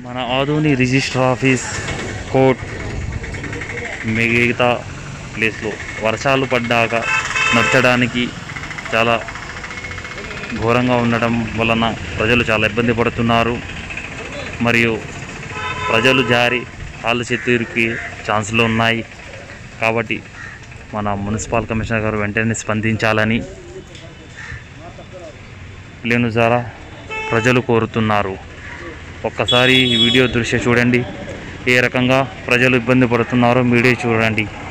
మన Adoni register office court మిగతా ప్లేస్లో వర్షాలు పడ్డాక నడచడానికి చాలా ఘోరంగా ఉండటం వలన ప్రజలు చాలా ఇబ్బంది పడుతున్నారు మరియు ప్రజలు జారి కాళ్ళు చేతురికి ఛాన్సులు ఉన్నాయి కాబట్టి మన మున్సిపల్ కమిషనర్ గారు వెంటనే స్పందించాలని లేను ద్వారా ప్రజలు కోరుతున్నారు ఒక్కసారి ఈ వీడియో దృశ్య చూడండి ఏ రకంగా ప్రజలు ఇబ్బంది పడుతున్నారో మీడియా చూడండి